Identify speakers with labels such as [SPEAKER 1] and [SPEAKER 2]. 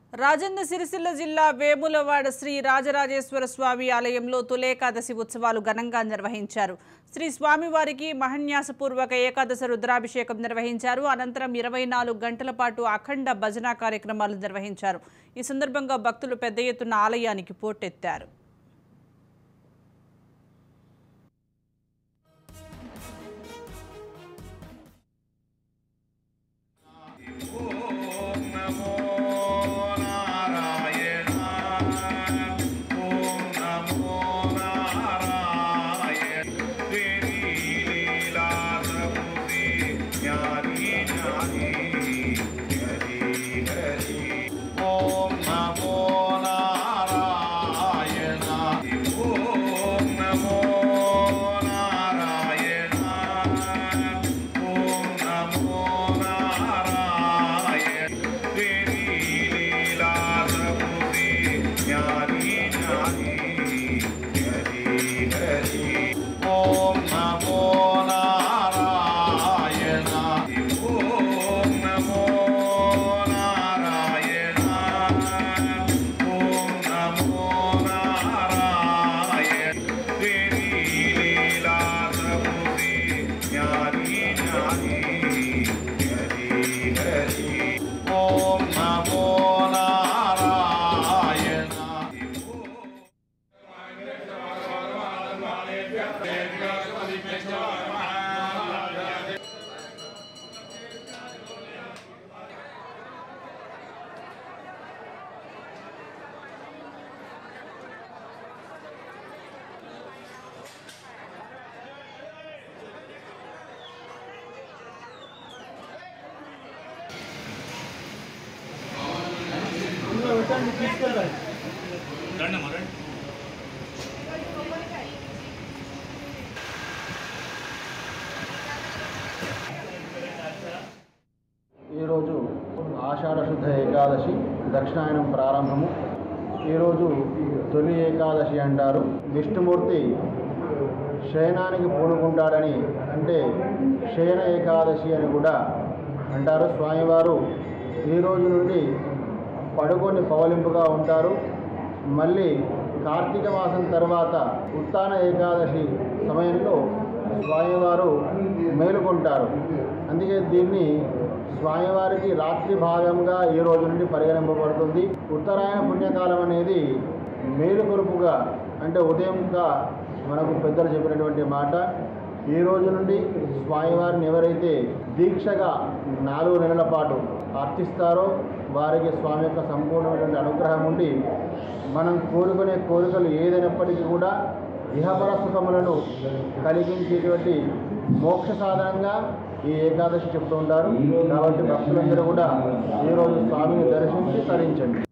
[SPEAKER 1] రాజన్న సిరిసిల్ల జిల్లా వేములవాడ శ్రీ రాజరాజేశ్వర స్వామి ఆలయంలో తులేకాదశి ఉత్సవాలు ఘనంగా నిర్వహించారు శ్రీ స్వామివారికి మహన్యాసపూర్వక ఏకాదశ రుద్రాభిషేకం నిర్వహించారు అనంతరం ఇరవై నాలుగు గంటల పాటు అఖండ భజన కార్యక్రమాలు నిర్వహించారు ఈ సందర్భంగా భక్తులు పెద్ద ఎత్తున ఆలయానికి పోటెత్తారు
[SPEAKER 2] ఓం నమో నారాయణ ఓం నమో నారాయణ దేవి లీలా ప్రభుతి జ్ఞాని జ్ఞాని హరి హరి ఓం నమో నారాయణ ఓం నమో నారాయణ ఓం నమో నారాయణ దేవి లీలా ప్రభుతి జ్ఞాని జ్ఞాని హరి హరి ఓం నమో నారాయణ ఓం నమో నారాయణ ఓం నమో నారాయణ దేవి లీలా ప్రభుతి జ్ఞాని జ్ఞాని హరి హరి ఓం నమో నారాయణ
[SPEAKER 3] ఈరోజు ఆషాఢ శుద్ధ ఏకాదశి దక్షిణాయనం ప్రారంభము ఈరోజు తొలి ఏకాదశి అంటారు విష్ణుమూర్తి శయనానికి పూనుకుంటాడని అంటే శయన ఏకాదశి అని కూడా అంటారు స్వామివారు ఈ రోజు నుండి పడుకొని పవలింపుగా ఉంటారు మళ్ళీ కార్తీక మాసం తర్వాత ఉత్తాన ఏకాదశి సమయంలో స్వామివారు మేలుకుంటారు అందుకే దీన్ని స్వామివారికి రాత్రి భాగంగా ఈ రోజు నుండి పరిగణింపబడుతుంది ఉత్తరాయణ పుణ్యకాలం అనేది మేలుకొలుపుగా అంటే ఉదయంగా మనకు పెద్దలు చెప్పినటువంటి మాట ఈ రోజు నుండి స్వామివారిని ఎవరైతే దీక్షగా నాలుగు నెలల పాటు అర్చిస్తారో వారికి స్వామి యొక్క సంపూర్ణమైనటువంటి అనుగ్రహం ఉండి మనం కోరుకునే కోరికలు ఏదైనప్పటికీ కూడా ఇహపర సుఖములను కలిగించేటువంటి మోక్ష సాధనంగా ఈ ఏకాదశి చెప్తూ ఉంటారు కాబట్టి భక్తులందరూ కూడా ఈరోజు స్వామిని దర్శించి తరించండి